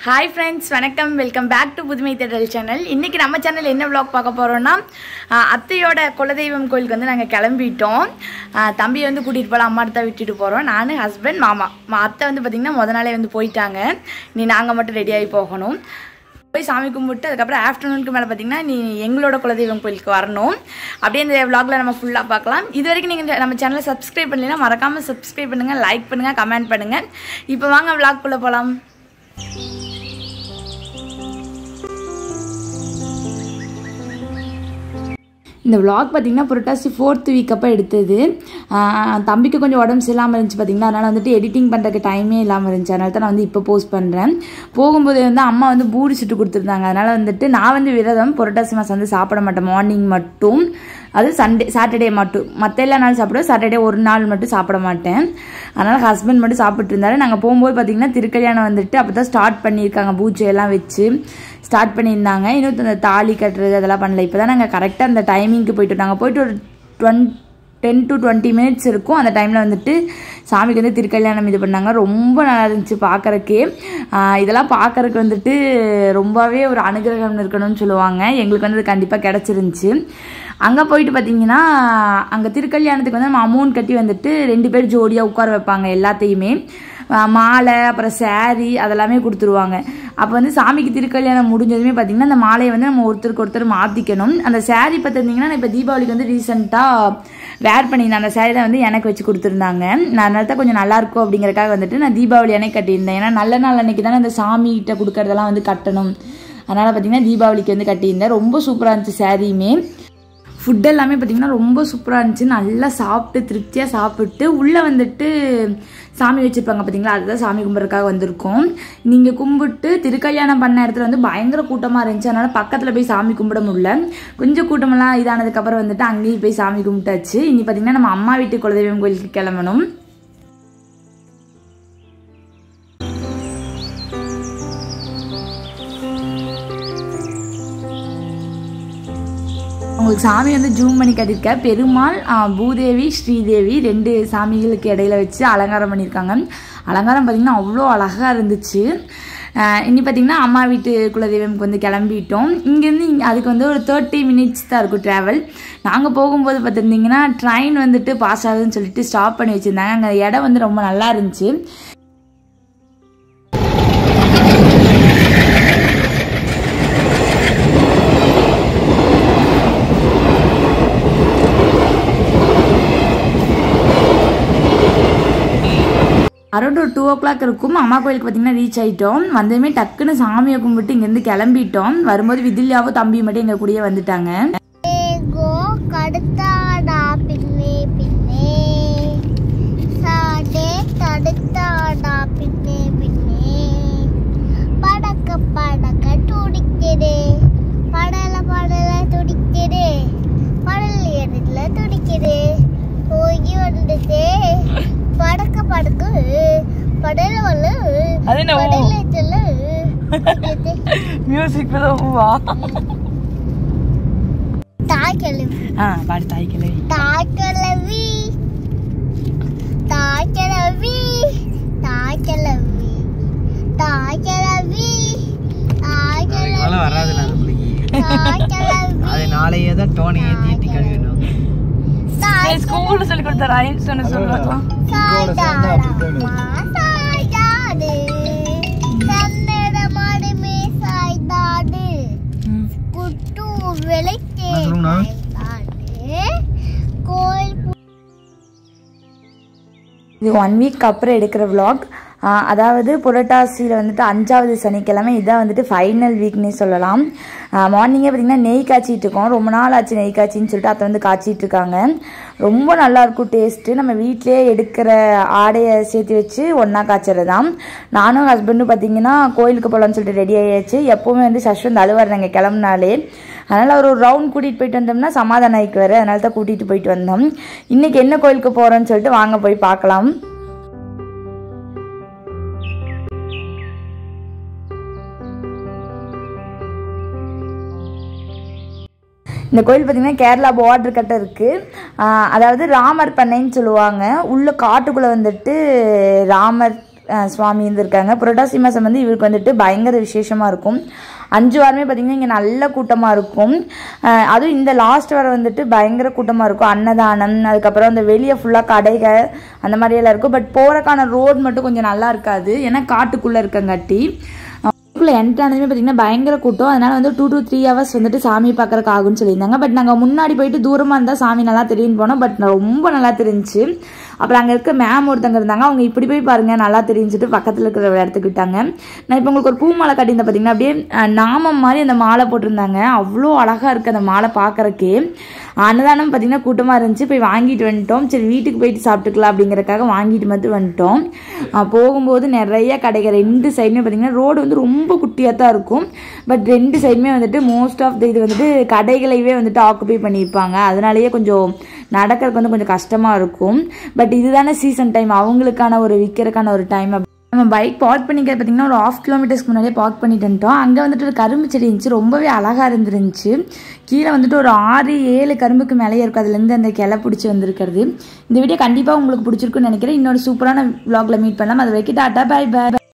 Hi friends வணக்கம் welcome back to Pudhumai Thedal channel இன்றைக்கி நம்ம சேனல் என்ன vlog பார்க்க போகிறோன்னா அத்தையோட குலதெய்வம் கோயிலுக்கு வந்து நாங்கள் கிளம்பிட்டோம் ஆஹ் தம்பியை வந்து கூட்டிகிட்டு போகலாம் அம்மா தான் விட்டுட்டு போகிறோம் நான் ஹஸ்பண்ட் மாமா மா அத்தை வந்து பார்த்திங்கன்னா முத நாளே வந்து போயிட்டாங்க நீ நாங்கள் மட்டும் ரெடியாகி போகணும் போய் சாமி கும்பிட்டு அதுக்கப்புறம் ஆஃப்டர்நூனுக்கு மேலே பார்த்தீங்கன்னா நீ எங்களோட குலதெய்வம் கோயிலுக்கு வரணும் அப்படியே இந்த vlogல நம்ம ஃபுல்லாக பார்க்கலாம் இது வரைக்கும் நீங்கள் நம்ம சேனலை சப்ஸ்கிரைப் பண்ணலைன்னா மறக்காமல் சப்ஸ்கிரைப் பண்ணுங்கள் லைக் பண்ணுங்கள் கமெண்ட் பண்ணுங்கள் இப்போ வாங்க vlogக்குள்ளே போகலாம் இந்த vlog பார்த்தீங்கன்னா புரட்டாசி ஃபோர்த் வீக் அப்போ எடுத்தது ஆஹ் தம்பிக்கு கொஞ்சம் உடம்பு சரியில்லாமல் இருந்துச்சு பார்த்தீங்கன்னா அதனால் வந்துட்டு எடிட்டிங் பண்ணுறதுக்கு டைமே இல்லாமல் இருந்துச்சு அதனால தான் நான் வந்து இப்போ போஸ்ட் பண்ணுறேன் போகும்போது வந்து அம்மா வந்து பூரி சுட்டு கொடுத்துருந்தாங்க அதனால் வந்துட்டு நான் வந்து விரதம் புரட்டாசி மாதம் வந்து சாப்பிட மாட்டேன் மார்னிங் மட்டும் அது சண்டே சாட்டர்டே மட்டும் மற்ற எல்லா நாள் சாப்பிடுவேன் சாட்டர்டே ஒரு நாள் மட்டும் சாப்பிட மாட்டேன் அதனால் ஹஸ்பண்ட் மட்டும் சாப்பிட்டு இருந்தாரு நாங்கள் போகும்போது பார்த்தீங்கன்னா திருக்கல்யாணம் வந்துட்டு அப்போ தான் ஸ்டார்ட் பண்ணியிருக்காங்க பூஜை எல்லாம் வச்சு ஸ்டார்ட் பண்ணியிருந்தாங்க இன்னும் அந்த தாலி கட்டுறது அதெல்லாம் பண்ணல இப்போ தான் நாங்கள் கரெக்டாக அந்த டைமிங்க்கு போயிட்டு நாங்கள் போயிட்டு ஒரு twen ten to twenty minutes இருக்கும் அந்த டைமில் வந்துட்டு சாமிக்கு வந்து திருக்கல்யாணம் இது பண்ணாங்க ரொம்ப நல்லா இருந்துச்சு பார்க்கறக்கே ஆஹ் இதெல்லாம் பார்க்கறக்கு வந்துட்டு ரொம்பவே ஒரு அனுகிரகம் இருக்கணும்னு சொல்லுவாங்க எங்களுக்கு வந்து அது கண்டிப்பாக கிடச்சிருந்துச்சு அங்கே போயிட்டு பார்த்தீங்கன்னா அங்கே திருக்கல்யாணத்துக்கு வந்து நம்ம அமௌண்ட் கட்டி வந்துட்டு ரெண்டு பேர் ஜோடியாக உட்கார வைப்பாங்க எல்லாத்தையுமே ஆஹ் மாலை அப்புறம் saree அதெல்லாமே கொடுத்துருவாங்க அப்போ வந்து சாமிக்கு திருக்கல்யாணம் முடிஞ்சதுமே பார்த்தீங்கன்னா அந்த மாலையை வந்து நம்ம ஒருத்தருக்கு ஒருத்தர் மாற்றிக்கணும் அந்த saree பார்த்துருந்தீங்கன்னா நான் இப்போ தீபாவளிக்கு வந்து ரீசெண்டாக வேர் பண்ணியிருந்தேன் அந்த saree தான் வந்து எனக்கு வச்சு கொடுத்துருந்தாங்க நான் அதனால தான் கொஞ்சம் நல்லா இருக்கும் அப்படிங்கறக்காக வந்துட்டு நான் தீபாவளி அன்னைக்கு கட்டியிருந்தேன் ஏன்னா நல்ல நாள் அன்னைக்கு தானே அந்த சாமிகிட்ட கொடுக்கறதெல்லாம் வந்து கட்டணும் அதனால் பார்த்தீங்கன்னா தீபாவளிக்கு வந்து கட்டியிருந்தேன் ரொம்ப சூப்பராக இருந்துச்சு சாரியுமே ஃபுட் எல்லாமே பார்த்திங்கன்னா ரொம்ப சூப்பராக இருந்துச்சு நல்லா சாப்பிட்டு திருப்தியாக சாப்பிட்டு உள்ளே வந்துட்டு சாமி வச்சுருப்பாங்க பார்த்தீங்களா அதுதான் சாமி கும்பிட்றதுக்காக வந்திருக்கோம் நீங்கள் கும்பிட்டு திருக்கல்யாணம் பண்ண இடத்துல வந்து பயங்கர கூட்டமாக இருந்துச்சு அதனால் பக்கத்தில் போய் சாமி கும்பிட முடியல கொஞ்சம் கூட்டமெல்லாம் இதானதுக்கப்புறம் வந்துட்டு அங்கேயும் போய் சாமி கும்பிட்டாச்சு இனி பார்த்திங்கன்னா நம்ம அம்மா வீட்டு குலதெய்வம் கோயிலுக்கு கிளம்பணும் உங்களுக்கு சாமி வந்து ஜூம் பண்ணி கட்டியிருக்க பெருமாள் ஆ, பூதேவி ஸ்ரீதேவி ரெண்டு சாமிகளுக்கு இடையில வச்சு அலங்காரம் பண்ணியிருக்காங்க அலங்காரம் பார்த்திங்கன்னா அவ்வளோ அழகாக இருந்துச்சு ஆ, இனி பார்த்திங்கன்னா அம்மா வீட்டு குலதெய்வம்க்கு வந்து கிளம்பிட்டோம் இங்கேருந்து இங்கே அதுக்கு வந்து ஒரு தேர்ட்டி மினிட்ஸ் தான் இருக்கும் ட்ராவல் நாங்கள் போகும்போது பார்த்துருந்தீங்கன்னா ட்ரெயின் வந்துட்டு பாஸ் ஆகுதுன்னு சொல்லிட்டு ஸ்டாப் பண்ணி வச்சுருந்தாங்க அங்கே இடம் வந்து ரொம்ப நல்லா இருந்துச்சு அரௌண்ட் ஒரு டூ ஓ கிளாக் இருக்கும் அம்மா கோயிலுக்கு பார்த்தீங்கன்னா ரீச் ஆயிட்டோம் வந்ததுமே டக்குன்னு சாமியை கும்பிட்டு இங்கேருந்து கிளம்பிட்டோம் வரும்போது விதில்யாவும் தம்பியும் மட்டும் எங்கள் கூடயே வந்துட்டாங்க ஏகோ கடுத்தாடா பின்னே பின்னே சாடே தடுத்தாடா பின்னே பின்னே படக்க படக்க துடிக்குது படல படல துடிக்குது படல் இடத்துல துடிக்குது போய் வந்துட்டு படக்க படக்கு படல வல்ல அது என்ன ஊ? படல சொல்லு மியூசிக் தாய் கிளம்பி ஆ பாடு தாய்க்கலை தாய்க்கிழவி தாய்க்கிழவி தாய்க்கிழவி தாய்க்கிழவி அதனால வராதுல்ல அந்த பிள்ளைக்கு தாய்க்கிழவி அது நாளையே தான் டோனை ஏற்றி ஏற்றி கழுவிடணும் ஸ்கூல்ல சொல்லி கொடுத்த ரைம்ஸ் ஒன்று சொல்லலாம் சாய்தாடம்மா சாய்தாடு சந்தனமாடுமே சாய்தாடு குட்டு விளைக்கே சொல்லுங்கண்ணா. சாய்தாடு கோயில் இது ஒன் வீக் அப்புறம் எடுக்கிற vlog ஆஹ் அதாவது புரட்டாசியில் வந்துட்டு அஞ்சாவது சனிக்கிழமை இதான் வந்துட்டு ஃபைனல் வீக்னே சொல்லலாம் மார்னிங்கே பார்த்திங்கன்னா நெய் காய்ச்சிட்டு இருக்கோம் ரொம்ப நாள் ஆச்சு நெய் காய்ச்சின்னு சொல்லிட்டு அத்தை வந்து காய்ச்சிட்டு இருக்காங்க ரொம்ப நல்லா இருக்கும் டேஸ்ட்டு நம்ம வீட்டிலேயே எடுக்கிற ஆடையை சேர்த்து வச்சு ஒன்றா காய்ச்சறது தான் நானும் ஹஸ்பண்டும் பார்த்தீங்கன்னா கோயிலுக்கு போகலான்னு சொல்லிட்டு ரெடி ஆயாச்சு எப்போவுமே வந்து சஷ்வந்த் அழுவார் நாங்கள் கிளம்புனாலே அதனால் அவர் ஒரு ரவுண்ட் கூட்டிகிட்டு போயிட்டு வந்தோம்னா சமாதானம் ஆயிக்குவார் அதனால தான் கூட்டிகிட்டு போயிட்டு வந்தோம் இன்றைக்கி என்ன கோயிலுக்கு போகிறோன்னு சொல்லிட்டு வாங்க போய் பார்க்கலாம் இந்த கோயில் பார்த்திங்கன்னா கேரளா பார்டர் கிட்ட இருக்குது அதாவது ராமர் பண்ணைன்னு சொல்லுவாங்க உள்ள காட்டுக்குள்ளே வந்துட்டு ராமர் அஹ், சுவாமி இருந்திருக்காங்க புரட்டாசி மாதம் வந்து இவருக்கு வந்துட்டு பயங்கர விசேஷமாக இருக்கும் அஞ்சு வாரமே பார்த்திங்கன்னா இங்கே நல்ல கூட்டமாக இருக்கும் அஹ், அதுவும் இந்த லாஸ்ட் வாரம் வந்துட்டு பயங்கர கூட்டமாக இருக்கும் அன்னதானம் அதுக்கப்புறம் அந்த வெளியே ஃபுல்லாக கடைகள் அந்த மாதிரியெல்லாம் இருக்கும் பட் போகிறக்கான ரோட் மட்டும் கொஞ்சம் நல்லா இருக்காது ஏன்னா காட்டுக்குள்ளே இருக்கங்காட்டி அதுக்குள்ளே என்ட்ரு ஆனதுமே பார்த்தீங்கன்னா பயங்கர கூட்டம் அதனால வந்து டூ to த்ரீ ஹவர்ஸ் வந்துட்டு சாமி பார்க்கறக்கு ஆகும்னு சொல்லியிருந்தாங்க பட் நாங்கள் முன்னாடி போயிட்டு தூரமாக இருந்தால் சாமி நல்லா தெரியும்னு போனோம் பட் ரொம்ப நல்லா தெரிஞ்சுச்சு அப்புறம் அங்கே இருக்க மேம் ஒருத்தங்க இருந்தாங்க அவங்க இப்படி போய் பாருங்க நல்லா தெரிஞ்சுட்டு பக்கத்தில் இருக்கிற ஒரு இடத்துக்கு விட்டாங்க நான் இப்போ உங்களுக்கு ஒரு பூ மாலை கட்டியிருந்தேன் பார்த்தீங்கன்னா அப்படியே அஹ், நாமம் மாதிரி அந்த மாலை போட்டிருந்தாங்க அவ்வளோ அழகாக இருக்குது அந்த மாலை பார்க்கறக்கே அன்னதானம் பார்த்தீங்கன்னா கூட்டமாக இருந்துச்சு போய் வாங்கிட்டு வந்துட்டோம் சரி வீட்டுக்கு போயிட்டு சாப்பிட்டுக்கலாம் அப்படிங்கறக்காக வாங்கிட்டு மட்டும் வந்துட்டோம் அஹ், போகும்போது நிறைய கடைகள் ரெண்டு சைடுமே பார்த்தீங்கன்னா ரோடு வந்து ரொம்ப குட்டியாக தான் இருக்கும் பட் ரெண்டு சைடுமே வந்துட்டு மோஸ்ட் ஆஃப் த இது வந்துட்டு கடைகளையே வந்துட்டு ஆக்குபை பண்ணியிருப்பாங்க அதனாலேயே கொஞ்சம் நடக்கிறதுக்கு வந்து கொஞ்சம் கஷ்டமாக இருக்கும் பட் இதுதானே சீசன் டைம் அவங்களுக்கான ஒரு விற்கிறதுக்கான ஒரு டைம் நம்ம பைக் பார்க் பண்ணிக்க பார்த்தீங்கன்னா ஒரு ஆஃப் கிலோமீட்டர்ஸ்க்கு முன்னாடியே பார்க் பண்ணிட்டு வந்துட்டோம் அங்கே வந்துட்டு ஒரு கரும்பு செடி இருந்துச்சு ரொம்பவே அழகாக இருந்துருந்துச்சு கீழே வந்துட்டு ஒரு ஆறு ஏழு கரும்புக்கு மேலேயே இருக்கும் அதுலேருந்து அந்த கிளை பிடிச்சி வந்திருக்கிறது இந்த வீடியோ கண்டிப்பாக உங்களுக்கு பிடிச்சிருக்குன்னு நினைக்கிறேன் இன்னொரு சூப்பரான vlogல மீட் பண்ணலாம் அது வரைக்கும் டாட்டா பை பை